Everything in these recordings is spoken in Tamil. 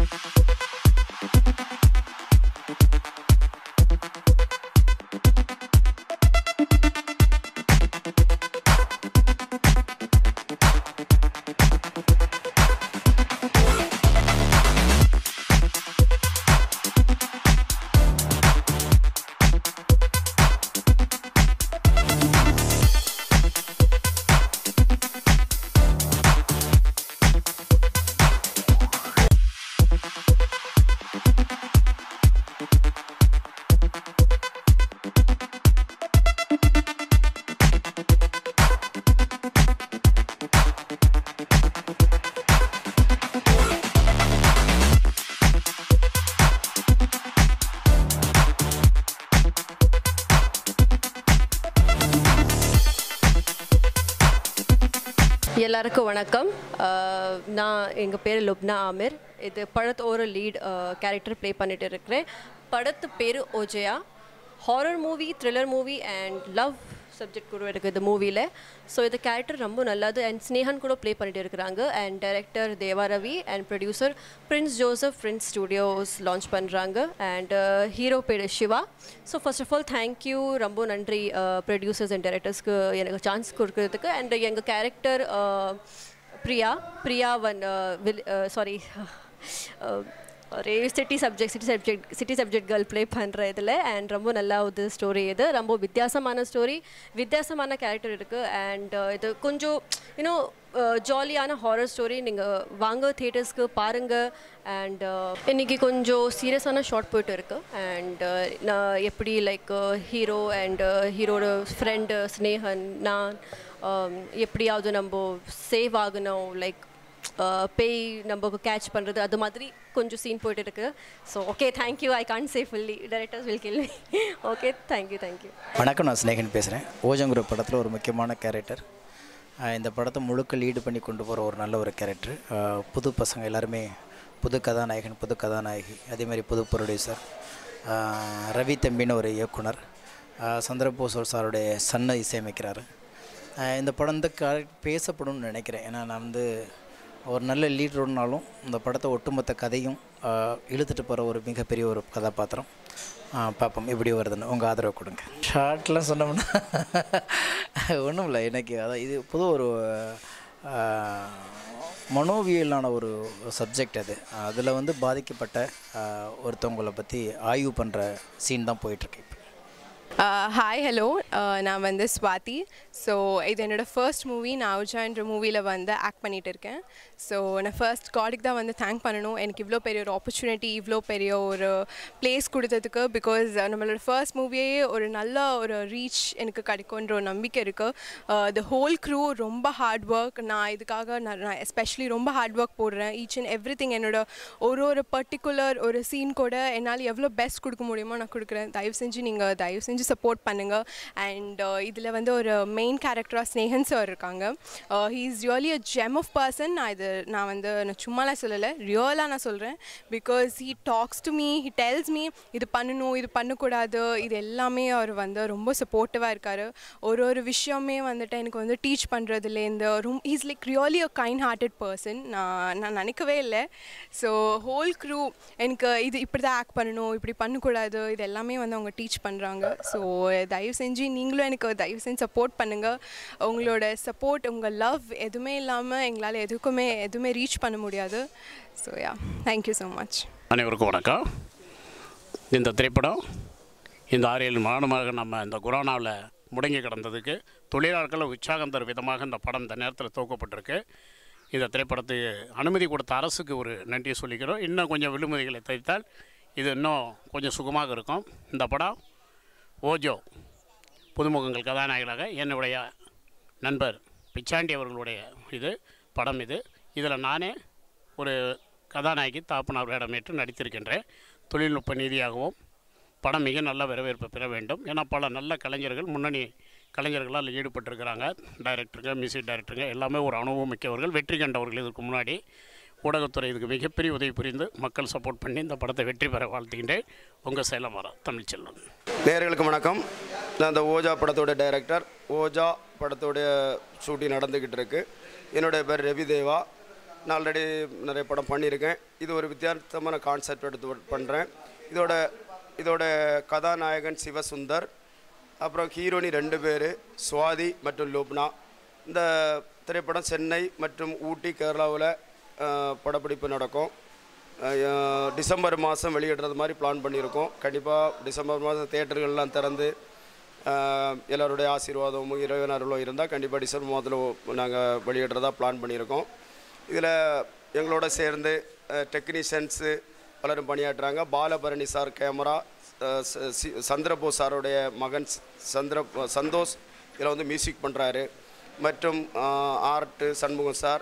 எல்லாருக்கும் வணக்கம் அஹ், நான் எங்கள் பேர் லுப்னா ஆமிர் இது படத்தோட லீட் கேரக்டர் ப்ளே பண்ணிட்டு இருக்கிறேன் படத்து பேர் ஓஜயா horror movie thriller movie and love subject கூட இருக்குது இந்த மூவியில் ஸோ இந்த கேரக்டர் ரொம்ப நல்லது அண்ட் ஸ்னேகன் கூட ப்ளே பண்ணிட்டு இருக்கிறாங்க and director Deva Ravi and producer Prince Joseph Prince studios launch பண்ணுறாங்க அண்ட் ஹீரோ பேர் Siva so first of all thank you ரொம்ப நன்றி ப்ரொடியூசர்ஸ் அண்ட் டைரக்டர்ஸ்க்கு எனக்கு சான்ஸ் கொடுக்கறதுக்கு அண்ட் எங்கள் character Priya Priya one will sorry ஒரு city subject city subject city subject girl play பண்ணுற இதில் அண்ட் ரொம்ப நல்லா ஒரு ஸ்டோரி இது ரொம்ப வித்தியாசமான ஸ்டோரி வித்தியாசமான கேரக்டர் இருக்குது அண்ட் இது கொஞ்சம் இன்னும் ஜாலியான ஹாரர் ஸ்டோரி நீங்கள் வாங்க தியேட்டர்ஸ்க்கு பாருங்கள் அண்ட் இன்றைக்கி கொஞ்சம் சீரியஸான ஷார்ட் போயிட்டு இருக்கு அண்ட் நான் எப்படி லைக் ஹீரோ அண்ட் ஹீரோட ஃப்ரெண்டு ஸ்னேகன் நான் um, எப்படியாவது நம்ம சேவ் ஆகணும் லைக் பேய் நம்ம கேட்ச் பண்ணுறது அது மாதிரி கொஞ்சம் சீன் போயிட்டு இருக்கு so okay thank you I can't say fully directors will kill okay thank you thank you வணக்கம் நான் ஸ்னேகன் பேசுகிறேன் ஓஜங்குரு படத்தில் ஒரு முக்கியமான கேரக்டர் இந்த படத்தை முழுக்க லீடு பண்ணி கொண்டு போகிற ஒரு நல்ல ஒரு கேரக்டர் புது பசங்க எல்லாருமே புது கதாநாயகன் புது கதாநாயகி அதே மாதிரி புது ப்ரொடியூசர் ரவி தம்பின்னு ஒரு இயக்குனர் சந்திரபோசோர் சாருடைய சன்னை இசையமைக்கிறாரு ஆஹ் இந்த படம் வந்து க பேசப்படும்னு நினைக்கிறேன் ஏன்னா நான் வந்து ஒரு நல்ல லீட் ரோல்னாலும் இந்த படத்தை ஒட்டுமொத்த கதையும் ஆஹ் இழுத்துட்டு போகிற ஒரு மிகப்பெரிய ஒரு கதாபாத்திரம் ஆஹ் பார்ப்போம் எப்படி வருதுன்னு உங்கள் ஆதரவு கொடுங்க ஷார்ட்லாம் சொன்னோம்னா ஒன்றும் இல்லை எனக்கு அதான் இது புது ஒரு ஆஹ், மனோவியலான ஒரு சப்ஜெக்ட் அது அதில் வந்து பாதிக்கப்பட்ட ஆஹ், ஒருத்தவங்களை பற்றி ஆய்வு பண்ணுற சீன் தான் போயிட்டுருக்கு இப்போ ஹாய் ஹலோ நான் வந்து ஸ்வாதி ஸோ இது என்னோடய ஃபர்ஸ்ட் மூவி நான் அவுஜான்ற மூவியில் வந்து ஆக்ட் பண்ணிகிட்டு இருக்கேன் ஸோ நான் ஃபர்ஸ்ட் காடுக்கு தான் வந்து தேங்க் பண்ணணும் எனக்கு இவ்வளோ பெரிய ஒரு ஆப்பர்ச்சுனிட்டி இவ்வளோ பெரிய ஒரு ப்ளேஸ் கொடுத்ததுக்கு பிகாஸ் நம்மளோட ஃபர்ஸ்ட் மூவியே ஒரு நல்ல ஒரு ரீச் எனக்கு கிடைக்குன்ற ஒரு நம்பிக்கை இருக்குது த ஹோல் க்ரூ ரொம்ப ஹார்ட் ஒர்க் நான் இதுக்காக நான் நான் எஸ்பெஷலி ரொம்ப ஹார்ட் ஒர்க் போடுறேன் ஈச் அண்ட் எவ்ரி திங் என்னோட ஒரு ஒரு பர்டிகுலர் ஒரு சீன் கூட என்னால் எவ்வளோ பெஸ்ட் கொடுக்க முடியுமோ நான் கொடுக்குறேன் தயவு செஞ்சு நீங்கள் தயவு செஞ்சு சப்போர்ட் பண்ணுங்கள் அண்ட் இதில் வந்து ஒரு மெயின் கேரக்டராக ஸ்னேகன் சார் இருக்காங்க he is really a gem of person நான் இது நான் வந்து நான் சும்மாலாம் சொல்லலை ரியலாக நான் சொல்கிறேன் because he talks to me he tells me இது பண்ணணும் இது பண்ணக்கூடாது இது எல்லாமே அவர் வந்து ரொம்ப சப்போர்ட்டிவாக இருக்கார் ஒரு ஒரு விஷயமே வந்துட்டு எனக்கு வந்து டீச் பண்ணுறதுலேருந்து ரொம்ப is like really a kind hearted person நான் நான் நினைக்கவே இல்லை ஸோ ஹோல் க்ரூ எனக்கு இது இப்படி தான் ஆக்ட் பண்ணணும் இப்படி பண்ணக்கூடாது இது எல்லாமே வந்து அவங்க டீச் பண்ணுறாங்க ஸோ தயவு செஞ்சு நீங்களும் எனக்கு தயவு செஞ்சு சப்போர்ட் பண்ணுங்கள் உங்களோட சப்போர்ட் உங்கள் லவ் எதுவுமே இல்லாமல் எங்களால் எதுக்குமே எதுவுமே ரீச் பண்ண முடியாது so yeah thank you so much அனைவருக்கும் வணக்கம் இந்த திரைப்படம் இந்த ஆறு ஏழு மாதமாக நம்ம இந்த கொரோனாவில் முடங்கி கிடந்ததுக்கு தொழிலாளர்கள் உற்சாகம் தரும் விதமாக இந்த படம் இந்த நேரத்தில் துவக்கப்பட்டிருக்கு இந்த திரைப்படத்துக்கு அனுமதி கொடுத்த அரசுக்கு ஒரு நன்றி சொல்லிக்கிறோம் இன்னும் கொஞ்சம் விழுமதிகளை தவிர்த்தால் இது இன்னும் கொஞ்சம் சுகமாக இருக்கும் இந்த படம் ஓஜோ புதுமுகங்கள் கதாநாயகனாக என்னுடைய நண்பர் பிச்சாண்டி அவர்களுடைய இது படம் இது இதில் நானே ஒரு கதாநாயகி தாப்பனார் வேடமேற்று நடித்திருக்கின்றேன் தொழில்நுட்ப நீதியாகவும் படம் மிக நல்ல வரவேற்பு பெற வேண்டும் ஏன்னா பல நல்ல கலைஞர்கள் முன்னணி கலைஞர்களால் ஈடுபட்டிருக்கிறாங்க டைரக்டருங்க மியூசிக் டைரக்டருங்க எல்லாமே ஒரு அனுபவம் மிக்கவர்கள் வெற்றி கண்டவர்கள் இதுக்கு முன்னாடி ஊடகத்துறை இதுக்கு மிகப்பெரிய உதவி புரிந்து மக்கள் சப்போர்ட் பண்ணி இந்த படத்தை வெற்றி பெற வாழ்த்துகின்றேன் உங்கள் சேலமரா தமிழ்ச்செல்வன் நேயர்களுக்கு வணக்கம் நான் இந்த ஓஜா படத்தோட டைரக்டர் ஓஜா படத்தோடைய ஷூட்டிங் நடந்துக்கிட்டு இருக்கு என்னுடைய பேர் ரவி தேவா நான் ஆல்ரெடி நிறைய படம் பண்ணியிருக்கேன் இது ஒரு வித்தியாசமான கான்செப்ட் எடுத்து பண்ணுறேன் இதோட இதோட கதாநாயகன் சிவசுந்தர் அப்புறம் ஹீரோனி ரெண்டு பேர் சுவாதி மற்றும் லோப்னா இந்த திரைப்படம் சென்னை மற்றும் ஊட்டி கேரளாவில் படப்பிடிப்பு நடக்கும் அஹ், டிசம்பர் மாதம் வெளியிடுறது மாதிரி பிளான் பண்ணியிருக்கோம் கண்டிப்பாக டிசம்பர் மாதம் தேட்டர்கள்லாம் திறந்து அஹ், எல்லாருடைய ஆசீர்வாதமும் இறைவன் அருளும் இருந்தால் கண்டிப்பாக டிசம்பர் மாதத்தில் நாங்கள் வெளியிடுறதா பிளான் பண்ணியிருக்கோம் இதில் எங்களோட சேர்ந்து டெக்னீஷியன்ஸு பலரும் பணியாற்றுறாங்க பாலபரணி சார் கேமரா அஹ், ச- சி- சந்திரபோஸ் சாருடைய மகன் ஸ்- சந்திர சந்தோஷ் இதில் வந்து மியூசிக் பண்ணுறாரு மற்றும் ஆர்ட்டு சண்முகம் சார்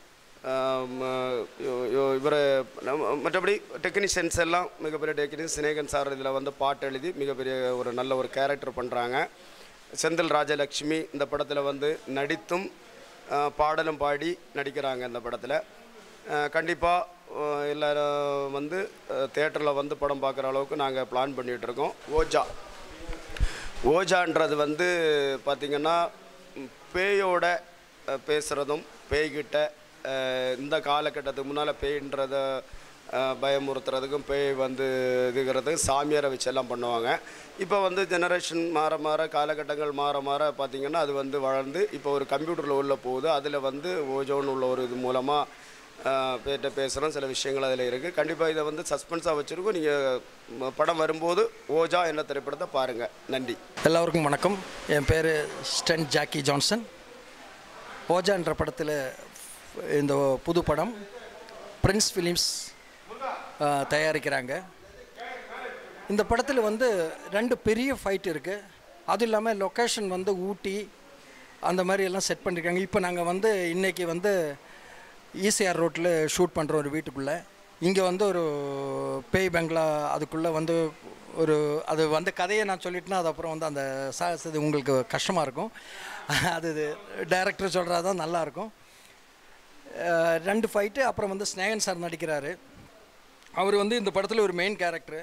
இவர் மற்றபடி டெக்னீஷியன்ஸ் எல்லாம் மிகப்பெரிய டெக்னீஷியன் சினேகன் சார் இதில் வந்து பாட்டு எழுதி மிகப்பெரிய ஒரு நல்ல ஒரு கேரக்டர் பண்ணுறாங்க செந்தில் ராஜலக்ஷ்மி இந்த படத்தில் வந்து நடித்தும் அஹ், பாடலும் பாடி நடிக்கிறாங்க இந்த படத்தில் கண்டிப்பாக எல்லாரும் வந்து தேட்டரில் வந்து படம் பார்க்குற அளவுக்கு நாங்கள் பிளான் பண்ணிகிட்டு இருக்கோம் ஓஜா ஓஜான்றது வந்து பார்த்திங்கன்னா ம், பேயோட அஹ், பேசுகிறதும் பேய்கிட்ட அஹ், இந்த காலகட்டத்துக்கு முன்னால் பேய்ன்றத அஹ், பயமுறுத்துறதுக்கும் பேய் வந்து இதுகிறதுக்கும் சாமியாரை வச்சு எல்லாம் பண்ணுவாங்க இப்போ வந்து ஜெனரேஷன் மாற மாற காலகட்டங்கள் மாற மாற பார்த்திங்கன்னா அது வந்து வளர்ந்து இப்போ ஒரு கம்ப்யூட்டரில் உள்ள போகுது அதில் வந்து ஓஜோன்னு உள்ள ஒரு இது மூலமாக பேர்கிட்ட பேசுகிறோம் சில விஷயங்கள் அதில் இருக்குது கண்டிப்பாக இதை வந்து சஸ்பென்ஸாக வச்சுருக்கோம் நீங்கள் படம் வரும்போது ஓஜா என்ற திரைப்படத்தை பாருங்கள் நன்றி எல்லோருக்கும் வணக்கம் என் பேர் ஸ்டன் ஜாக்கி ஜான்சன் ஓஜான்ற படத்தில் இந்த புது படம் பிரின்ஸ் ஃபிலிம்ஸ் தயாரிக்கிறாங்க இந்த படத்தில் வந்து ரெண்டு பெரிய ஃபைட் இருக்குது அதுவும் இல்லாமல் லொக்கேஷன் வந்து ஊட்டி அந்த மாதிரி எல்லாம் செட் பண்ணியிருக்காங்க இப்போ நாங்கள் வந்து இன்றைக்கி வந்து ஈசிஆர் ரோட்டில் ஷூட் பண்ணுறோம் ஒரு வீட்டுக்குள்ளே இங்கே வந்து ஒரு பேய் பெங்களா அதுக்குள்ளே வந்து ஒரு அது வந்து கதையை நான் சொல்லிட்டேன்னா அது அப்புறம் வந்து அந்த சாகஸ் இது உங்களுக்கு கஷ்டமாக இருக்கும் அது டைரக்டர் சொல்கிறது தான் நல்லாயிருக்கும் அஹ் ரெண்டு ஃபைட்டு அப்புறம் வந்து ஸ்னேகன் சார் நடிக்கிறாரு அவர் வந்து இந்த படத்தில் ஒரு மெயின் கேரக்டரு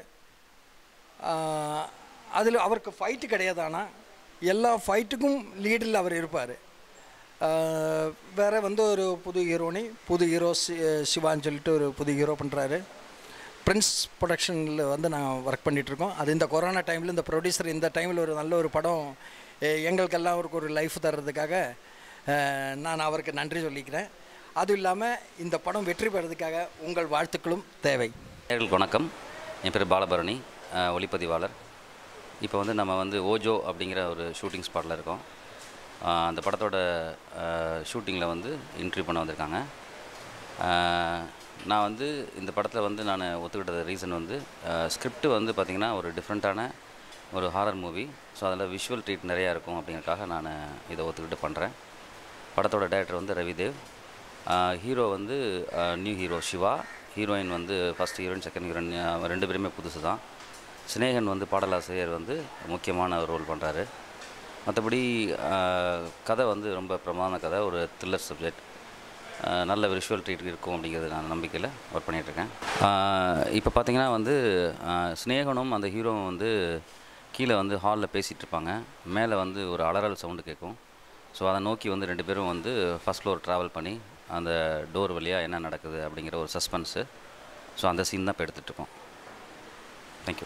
அதில் அவருக்கு ஃபைட்டு கிடையாது ஆனால் எல்லா ஃபைட்டுக்கும் லீடில் அவர் இருப்பார் வேறு வந்து ஒரு புது ஹீரோனி புது ஹீரோ சி சிவான்னு சொல்லிட்டு ஒரு புது ஹீரோ பண்ணுறாரு பிரின்ஸ் ப்ரொடக்ஷனில் வந்து நான் ஒர்க் பண்ணிகிட்ருக்கோம் அது இந்த கொரோனா டைமில் இந்த ப்ரொடியூசர் இந்த டைமில் ஒரு நல்ல ஒரு படம் எ- எங்களுக்கெல்லாம் அவருக்கு ஒரு லைஃப் தர்றதுக்காக அஹ், நான் அவருக்கு நன்றி சொல்லிக்கிறேன் அதுவும் இல்லாமல் இந்த படம் வெற்றி பெறதுக்காக உங்கள் வாழ்த்துக்களும் தேவை நேயர்களுக்கு வணக்கம் என் பேர் பாலபரணி அஹ், ஒளிப்பதிவாளர் இப்போ வந்து நம்ம வந்து ஓஜோ அப்படிங்கிற ஒரு ஷூட்டிங் ஸ்பாட்டில் இருக்கோம் அஹ், அந்த படத்தோட ஷூட்டிங்கில் வந்து இன்ட்ரி பண்ண வந்திருக்காங்க அஹ், நான் வந்து இந்த படத்தில் வந்து நான் ஒத்துக்கிட்டது ரீசன் வந்து ஸ்கிரிப்ட் வந்து பார்த்திங்கன்னா ஒரு டிஃப்ரெண்ட்டான ஒரு ஹாரர் மூவி ஸோ அதில் விஷுவல் ட்ரீட் நிறையா இருக்கும் அப்படிங்கறதுக்காக நான் இதை ஒத்துக்கிட்டு பண்ணுறேன் படத்தோட டைரக்டர் வந்து ரவிதேவ் ஹீரோ வந்து நியூ ஹீரோ சிவா ஹீரோயின் வந்து ஃபஸ்ட் ஹீரோயின் செகண்ட் ஹீரோயின் ரெண்டு பேருமே புதுசு தான் சினேகன் வந்து பாடலாசிரியர் வந்து முக்கியமான ரோல் பண்ணுறாரு மற்றபடி கதை வந்து ரொம்ப பிரமாத கதை ஒரு த்ரில்லர் சப்ஜெக்ட் நல்ல விஷுவல் ட்ரீட் இருக்கும் அப்படிங்கிறது நான் நம்பிக்கையில் ஒர்க் பண்ணிகிட்ருக்கேன் இப்போ பார்த்தீங்கன்னா வந்து ஆஹ், சினேகனும் அந்த ஹீரோவும் வந்து கீழே வந்து ஹாலில் பேசிகிட்டு இருப்பாங்க மேலே வந்து ஒரு அலறல் சவுண்டு கேட்கும் ஸோ அதை நோக்கி வந்து ரெண்டு பேரும் வந்து ஃபஸ்ட் ஃப்ளோர் ட்ராவல் பண்ணி அந்த டோர் வழியாக என்ன நடக்குது அப்படிங்கிற ஒரு சஸ்பென்ஸு ஸோ அந்த சீன் தான் இப்போ எடுத்துகிட்ருக்கோம் தேங்க்யூ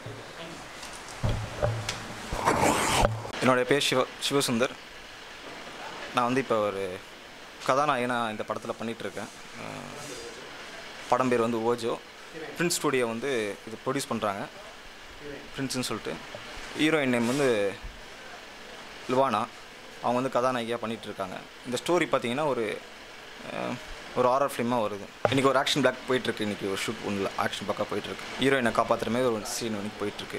என்னுடைய பேர் சிவ சிவசுந்தர் நான் வந்து இப்போ ஒரு கதாநாயகனாக இந்த படத்தில் பண்ணிகிட்ருக்கேன் படம் பேர் வந்து ஓஜோ பிரின்ஸ் ஸ்டூடியோ வந்து இது ப்ரொடியூஸ் பண்ணுறாங்க பிரின்ஸ்னு சொல்லிட்டு ஹீரோயின் நேம் வந்து லுவானா அவங்க வந்து கதாநாயகியாக பண்ணிகிட்டு இருக்காங்க இந்த ஸ்டோரி பார்த்தீங்கன்னா ஒரு அஹ், ஒரு ஹாரர் ஃபிலிமாக வருது இன்றைக்கி ஒரு ஆக்ஷன் பிளாக் போயிட்டுருக்கு இன்றைக்கி ஒரு ஷூட் ஒன்றில் ஆக்ஷன் பக்கா போயிட்டுருக்கு ஹீரோயினை காப்பாற்றுற மாதிரி ஒரு சீன் வந்து போயிட்டுருக்கு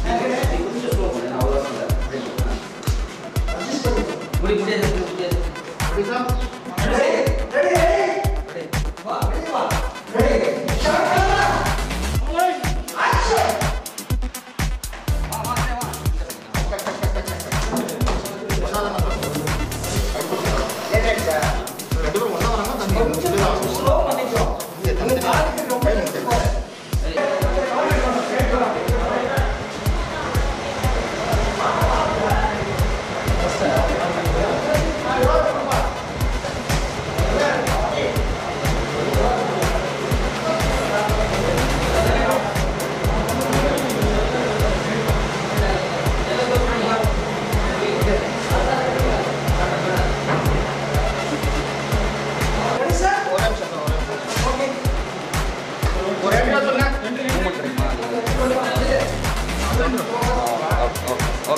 முடியாது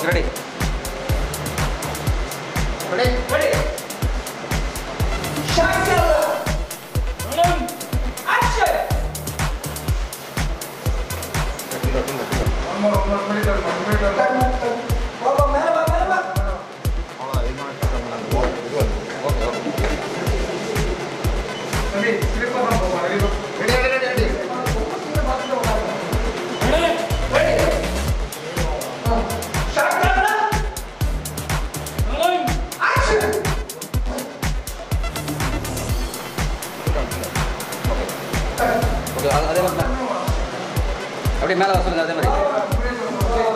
ஓகே ரெடி ஓகே அது- அதே மாதிரி தான். அப்படியே மேலே வர சொல்லுங்க அதே மாதிரி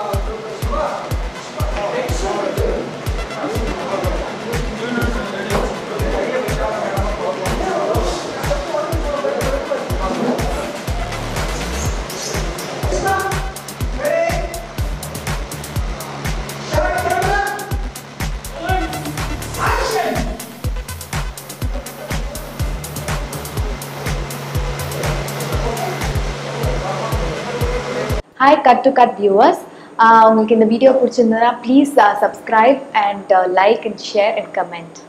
hi cut to cut viewers உங்களுக்கு இந்த வீடியோ பிடிச்சிருந்ததுன்னா please subscribe and like and share and comment